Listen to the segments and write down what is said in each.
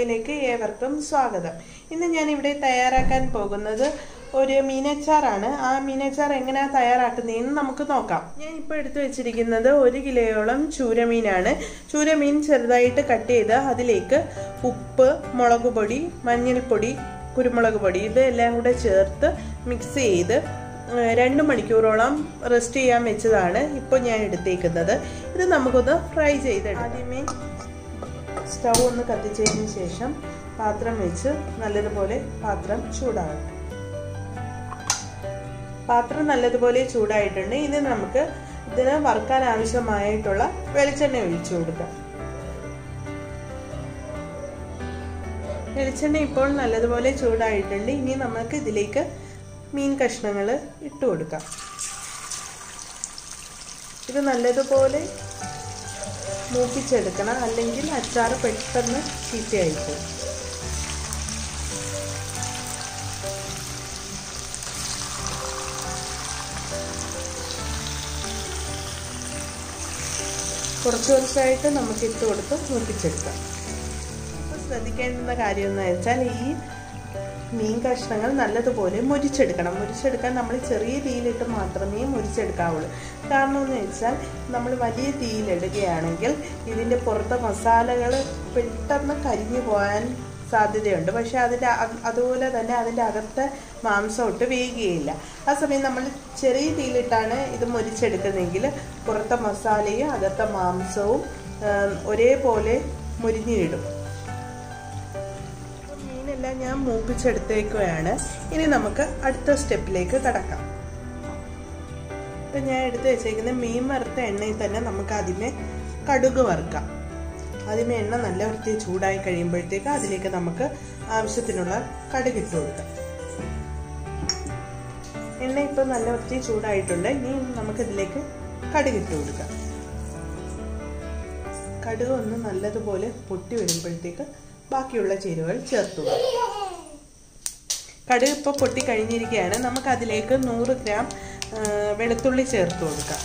അടുക്കളയിലേക്ക് ഏവർക്കും സ്വാഗതം ഇന്ന് ഞാൻ ഇവിടെ തയ്യാറാക്കാൻ പോകുന്നത് ഒരു മീനച്ചാറാണ് ആ മീനച്ചാർ എങ്ങനെയാണ് തയ്യാറാക്കുന്നതെന്ന് നമുക്ക് നോക്കാം ഞാൻ ഇപ്പോൾ എടുത്തു വെച്ചിരിക്കുന്നത് ഒരു കിലോയോളം ചൂരമീനാണ് ചൂരമീൻ ചെറുതായിട്ട് കട്ട് ചെയ്ത് അതിലേക്ക് ഉപ്പ് മുളക് പൊടി മഞ്ഞൾപ്പൊടി കുരുമുളക് പൊടി ഇതെല്ലാം കൂടെ ചേർത്ത് മിക്സ് ചെയ്ത് ഏഹ് രണ്ട് മണിക്കൂറോളം റെസ്റ്റ് ചെയ്യാൻ വെച്ചതാണ് ഇപ്പോൾ ഞാൻ എടുത്തേക്കുന്നത് ഇത് നമുക്കൊന്ന് ഫ്രൈ ചെയ്തെടുക്കാം ആദ്യമേ സ്റ്റൗ ഒന്ന് കത്തിച്ചതിന് ശേഷം പാത്രം വെച്ച് നല്ലതുപോലെ പാത്രം ചൂടാകട്ടെ പാത്രം നല്ലതുപോലെ ചൂടായിട്ടുണ്ട് ഇനി നമുക്ക് ഇതിന് വറുക്കാൻ ആവശ്യമായിട്ടുള്ള വെളിച്ചെണ്ണ ഒഴിച്ചു കൊടുക്കാം വെളിച്ചെണ്ണ ഇപ്പോൾ നല്ലതുപോലെ ചൂടായിട്ടുണ്ട് ഇനി നമുക്ക് ഇതിലേക്ക് മീൻ കഷ്ണങ്ങൾ ഇട്ട് കൊടുക്കാം ഇത് നല്ലതുപോലെ മൂപ്പിച്ചെടുക്കണം അല്ലെങ്കിൽ അച്ചാർ പെട്ടെന്ന് ചീത്തയായിപ്പോകും കുറച്ച് കുറച്ചായിട്ട് നമുക്ക് ഇട്ട് കൊടുത്ത് മൂപ്പിച്ചെടുക്കാം ഇപ്പോൾ ശ്രദ്ധിക്കേണ്ട കാര്യം എന്ന് വെച്ചാൽ ഈ മീൻ കഷ്ണങ്ങൾ നല്ലതുപോലെ മുരിച്ചെടുക്കണം മുരിച്ചെടുക്കാൻ നമ്മൾ ചെറിയ തീയിലിട്ട് മാത്രമേ മുരിച്ചെടുക്കാവുള്ളൂ കാരണം എന്ന് വെച്ചാൽ നമ്മൾ വലിയ തീയിലിടുകയാണെങ്കിൽ ഇതിൻ്റെ പുറത്തെ മസാലകൾ പെട്ടെന്ന് കരിഞ്ഞു പോകാൻ സാധ്യതയുണ്ട് പക്ഷെ അതിൻ്റെ അതുപോലെ തന്നെ അതിൻ്റെ അകത്തെ മാംസം ഒട്ട് വേകുകയില്ല ആ സമയം നമ്മൾ ചെറിയ തീയിലിട്ടാണ് ഇത് മുരിച്ചെടുക്കുന്നതെങ്കിൽ പുറത്തെ മസാലയും അകത്തെ മാംസവും ഒരേപോലെ മുരിഞ്ഞിടും മീനെല്ലാം ഞാൻ മൂപ്പിച്ചെടുത്തേക്കുകയാണ് ഇനി നമുക്ക് അടുത്ത സ്റ്റെപ്പിലേക്ക് കടക്കാം ഇപ്പം ഞാൻ എടുത്ത് വെച്ചേക്കുന്ന മീൻ വറുത്ത എണ്ണയിൽ തന്നെ നമുക്ക് ആദ്യമേ കടുക് വറുക്കാം ആദ്യമേ എണ്ണ നല്ല വൃത്തി ചൂടായി കഴിയുമ്പോഴത്തേക്ക് അതിലേക്ക് നമുക്ക് ആവശ്യത്തിനുള്ള കടുക് ഇട്ട് കൊടുക്കാം എണ്ണ ഇപ്പം നല്ല വൃത്തി ചൂടായിട്ടുണ്ട് ഇനി നമുക്കിതിലേക്ക് കടുക് ഇട്ട് കൊടുക്കാം കടുക് ഒന്ന് നല്ലതുപോലെ പൊട്ടി വരുമ്പോഴത്തേക്ക് ബാക്കിയുള്ള ചേരുവകൾ ചേർത്തു കടുക് ഇപ്പോൾ പൊട്ടി കഴിഞ്ഞിരിക്കുകയാണ് നമുക്ക് അതിലേക്ക് നൂറ് ഗ്രാം വെളുത്തുള്ളി ചേർത്ത് കൊടുക്കാം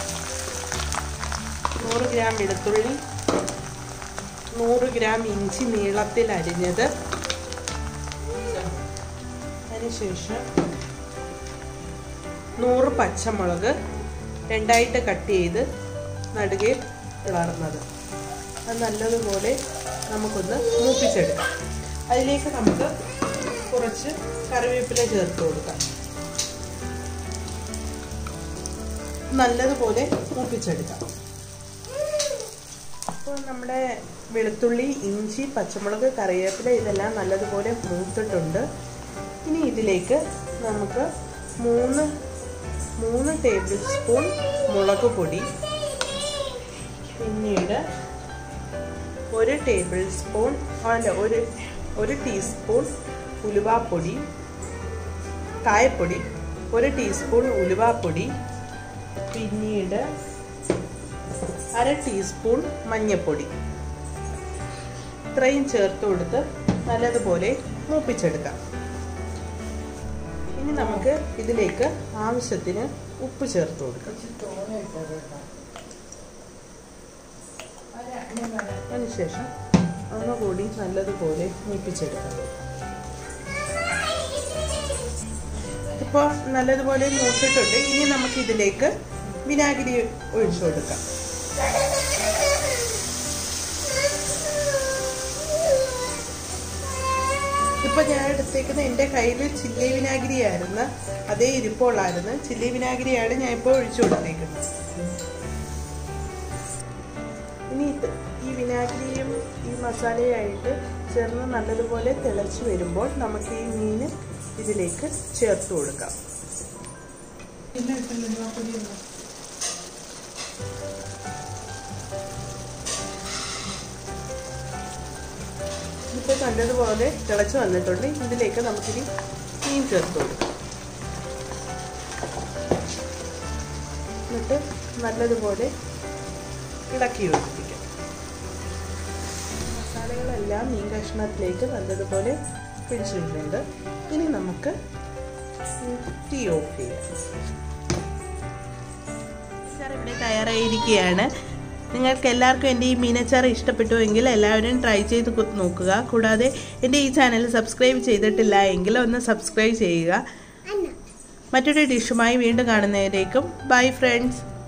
നൂറ് ഗ്രാം വെളുത്തുള്ളി നൂറ് ഗ്രാം ഇഞ്ചി നീളത്തിൽ അരിഞ്ഞത് അതിനുശേഷം നൂറ് പച്ചമുളക് രണ്ടായിട്ട് കട്ട് ചെയ്ത് നടുകെ പിളർന്നത് അത് നല്ലതുപോലെ നമുക്കൊന്ന് മൂപ്പിച്ചെടുക്കാം അതിലേക്ക് നമുക്ക് കുറച്ച് കറിവേപ്പില ചേർത്ത് കൊടുക്കാം നല്ലതുപോലെ മൂപ്പിച്ചെടുക്കാം അപ്പോൾ നമ്മുടെ വെളുത്തുള്ളി ഇഞ്ചി പച്ചമുളക് കറിവേപ്പില ഇതെല്ലാം നല്ലതുപോലെ മൂത്തിട്ടുണ്ട് ഇനി ഇതിലേക്ക് നമുക്ക് മൂന്ന് മൂന്ന് ടേബിൾ സ്പൂൺ മുളക് പൊടി പിന്നീട് ഒരു ടേബിൾ സ്പൂൺ അല്ല ഒരു ഒരു ടീസ്പൂൺ ഉലുവാപ്പൊടി കായപ്പൊടി ഒരു ടീസ്പൂൺ ഉലുവാപ്പൊടി പിന്നീട് അര ടീസ്പൂൺ മഞ്ഞൾപ്പൊടി ഇത്രയും ചേർത്ത് കൊടുത്ത് നല്ലതുപോലെ മൂപ്പിച്ചെടുക്കാം ഇനി നമുക്ക് ഇതിലേക്ക് ആവശ്യത്തിന് ഉപ്പ് ചേർത്ത് കൊടുക്കാം അതിനുശേഷം ഒന്നുകൂടി നല്ലതുപോലെ മൂപ്പിച്ചെടുക്കാം ഇപ്പോൾ നല്ലതുപോലെ മൂത്തിട്ടുണ്ട് ഇനി നമുക്ക് ഇതിലേക്ക് വിനാഗിരി ഒഴിച്ചു കൊടുക്കാം ഇപ്പൊ ഞാൻ എടുത്തേക്കുന്ന എൻ്റെ കയ്യിൽ ചില്ലി വിനാഗിരി ആയിരുന്നു അതേ ഇരിപ്പുള്ളായിരുന്നു ചില്ലി വിനാഗിരിയാണ് ഞാൻ ഇപ്പോൾ ഒഴിച്ചു കൊടുത്തേക്കുന്നത് ഇനി ഈ വിനാഗിരിയും ഈ മസാലയായിട്ട് ചേർന്ന് നല്ലതുപോലെ തിളച്ച് വരുമ്പോൾ നമുക്ക് ഈ മീൻ ഇതിലേക്ക് ചേർത്ത് കൊടുക്കാം ഇപ്പോൾ നല്ലതുപോലെ തിളച്ച് വന്നിട്ടുണ്ട് ഇതിലേക്ക് നമുക്കിനി മീൻ ചേർത്ത് കൊടുക്കാം എന്നിട്ട് നല്ലതുപോലെ ഇളക്കി യോജിപ്പിക്കാം മസാലകളെല്ലാം മീൻ കഷ്ണത്തിലേക്ക് നല്ലതുപോലെ പിടിച്ചിട്ടുണ്ട് ഇനി നമുക്ക് തീ ഓഫ് ചെയ്യാം ഇവിടെ തയ്യാറായിരിക്കുകയാണ് നിങ്ങൾക്ക് എല്ലാവർക്കും എൻ്റെ ഈ മീനച്ചാറ് ഇഷ്ടപ്പെട്ടുവെങ്കിൽ എല്ലാവരും ട്രൈ ചെയ്ത് കു- നോക്കുക കൂടാതെ എൻ്റെ ഈ ചാനൽ സബ്സ്ക്രൈബ് ചെയ്തിട്ടില്ല എങ്കിൽ ഒന്ന് സബ്സ്ക്രൈബ് ചെയ്യുക മറ്റൊരു ഡിഷുമായി വീണ്ടും കാണുന്നതിലേക്കും ബൈ ഫ്രണ്ട്സ്